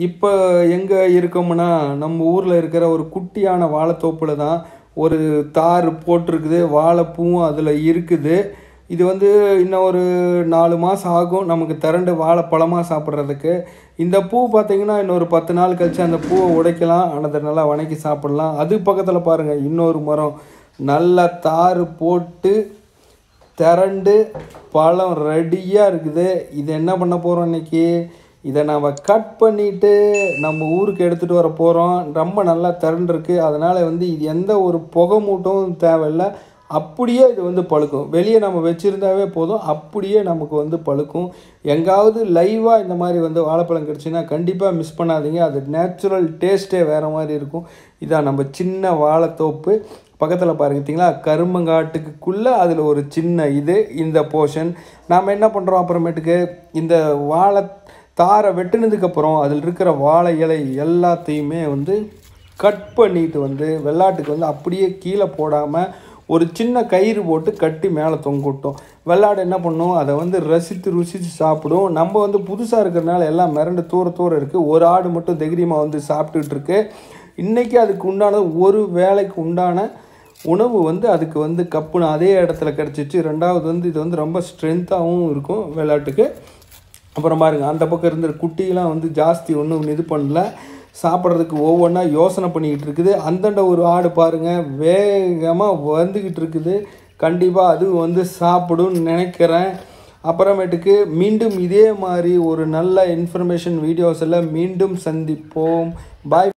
இப்போ எங்கே இருக்கோம்னா நம்ம ஊரில் இருக்கிற ஒரு குட்டியான வாழைத்தோப்பில் தான் ஒரு தார் போட்டிருக்குது வாழைப்பூவும் அதில் இருக்குது இது வந்து இன்னும் ஒரு நாலு மாதம் ஆகும் நமக்கு திரண்டு வாழைப்பழமாக சாப்பிட்றதுக்கு இந்த பூ பார்த்தீங்கன்னா இன்னொரு பத்து நாள் கழிச்சு அந்த பூவை உடைக்கலாம் அதை நல்லா வணக்கி சாப்பிடலாம் அது பக்கத்தில் பாருங்கள் இன்னொரு மரம் நல்லா தார் போட்டு திரண்டு பழம் ரெடியாக இருக்குது இது என்ன பண்ண போகிறோம் இன்னைக்கு இதை நாம் கட் பண்ணிவிட்டு நம்ம ஊருக்கு எடுத்துகிட்டு வர போகிறோம் ரொம்ப நல்லா திரண்டுருக்கு அதனால் வந்து இது எந்த ஒரு புகை மூட்டும் தேவையில்லை அப்படியே இது வந்து பழுக்கும் வெளியே நம்ம வச்சுருந்தாவே போதும் அப்படியே நமக்கு வந்து பழுக்கும் எங்காவது லைவாக இந்த மாதிரி வந்து வாழைப்பழம் கிடச்சுன்னா கண்டிப்பாக மிஸ் பண்ணாதீங்க அது நேச்சுரல் டேஸ்ட்டே வேறு மாதிரி இருக்கும் இதான் நம்ம சின்ன வாழைத்தோப்பு பக்கத்தில் பாருங்கத்தீங்களா கரும்பங்காட்டுக்குள்ளே அதில் ஒரு சின்ன இது இந்த போர்ஷன் நாம் என்ன பண்ணுறோம் அப்புறமேட்டுக்கு இந்த வாழை தாரை வெட்டினதுக்கப்புறம் அதில் இருக்கிற வாழை இலை எல்லாத்தையுமே வந்து கட் பண்ணிட்டு வந்து வெள்ளாட்டுக்கு வந்து அப்படியே கீழே போடாமல் ஒரு சின்ன கயிறு போட்டு கட்டி மேலே தொங்கிட்டோம் வெள்ளாடு என்ன பண்ணும் அதை வந்து ரசித்து ருசித்து சாப்பிடும் நம்ம வந்து புதுசாக இருக்கிறனால எல்லாம் மிரண்டு தூர தூரம் இருக்குது ஒரு ஆடு மட்டும் தைரியமாக வந்து சாப்பிட்டுட்டு இருக்கு இன்றைக்கி அதுக்கு உண்டான ஒரு வேலைக்கு உண்டான உணவு வந்து அதுக்கு வந்து கப்புன்னு அதே இடத்துல கிடச்சிச்சு ரெண்டாவது வந்து இது வந்து ரொம்ப ஸ்ட்ரென்த்தாகவும் இருக்கும் விளையாட்டுக்கு அப்புறம் பாருங்க அந்த பக்கம் இருந்த குட்டியெல்லாம் வந்து ஜாஸ்தி ஒன்றும் இது பண்ணல சாப்பிட்றதுக்கு ஒவ்வொன்றா யோசனை பண்ணிக்கிட்டு இருக்குது அந்தண்ட ஒரு ஆடு பாருங்கள் வேகமாக வந்துக்கிட்டு இருக்குது கண்டிப்பாக அது வந்து சாப்பிடும்னு நினைக்கிறேன் அப்புறமேட்டுக்கு மீண்டும் இதே மாதிரி ஒரு நல்ல இன்ஃபர்மேஷன் வீடியோஸ் எல்லாம் மீண்டும் சந்திப்போம் பாய்